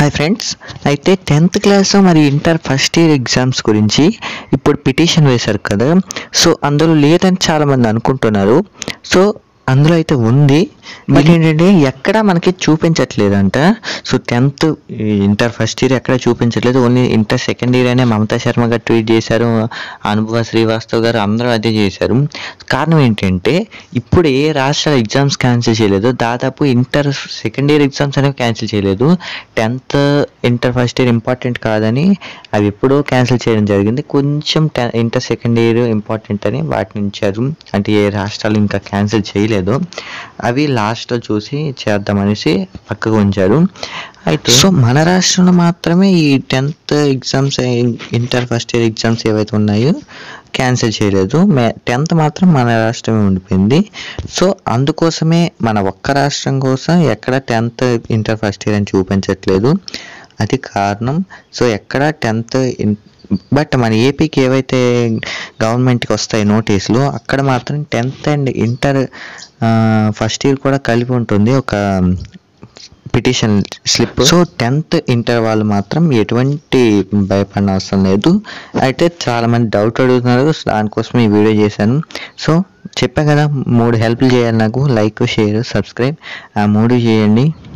hi friends అయితే tenth class మరి inter first year exams గురించి ఇప్పుడు పిటిషన్ వేశారు కదా సో అందులో లేదని చాలామంది అనుకుంటున్నారు సో అందులో అయితే ఉంది బట్ ఏంటంటే ఎక్కడ మనకి చూపించట్లేదంట so tenth inter first year ఎక్కడ చూపించట్లేదు ఓన్లీ ఇంటర్ సెకండ్ ఇయర్ అనే మమతా శర్మ గారు ట్వీట్ చేశారు అనుభవ శ్రీవాస్తవ్ గారు అందరూ అదే చేశారు కారణం ఏంటంటే ఇప్పుడు ఏ రాష్ట్రాల ఎగ్జామ్స్ క్యాన్సిల్ చేయలేదు దాదాపు ఇంటర్ సెకండ్ ఇయర్ ఎగ్జామ్స్ అనేవి క్యాన్సిల్ చేయలేదు tenth inter first year important కాదని అవి ఎప్పుడో క్యాన్సిల్ చేయడం జరిగింది కొంచెం ఇంటర్ సెకండ్ ఇయర్ ఇంపార్టెంట్ అని వాటిని ఉంచారు అంటే ఏ రాష్ట్రాలు ఇంకా క్యాన్సిల్ చేయలేదు అవి లాస్ట్లో చూసి చేద్దామనేసి పక్కకు ఉంచారు అయితే సో మన రాష్ట్రంలో మాత్రమే ఈ tenth exams inter first year exams ఏవైతే ఉన్నాయో క్యాన్సిల్ చేయలేదు మే టెన్త్ మాత్రం మన రాష్ట్రమే ఉండిపోయింది సో అందుకోసమే మన ఒక్క రాష్ట్రం కోసం ఎక్కడ టెన్త్ ఇంటర్ ఫస్ట్ ఇయర్ అని చూపించట్లేదు అది కారణం సో ఎక్కడ టెన్త్ బట్ మన ఏపీకి ఏవైతే గవర్నమెంట్కి వస్తాయి నోటీసులు అక్కడ మాత్రం tenth and inter first year కూడా కలిపి ఉంటుంది ఒక petition slip so tenth inter వాళ్ళు మాత్రం ఎటువంటి భయపడిన అవసరం లేదు అయితే చాలా మంది డౌట్ అడుగుతున్నారు దానికోసం ఈ వీడియో చేశాను సో చెప్పా కదా మూడు హెల్ప్లు చేయాలి నాకు లైక్ షేర్ సబ్స్క్రైబ్ ఆ మూడు చేయండి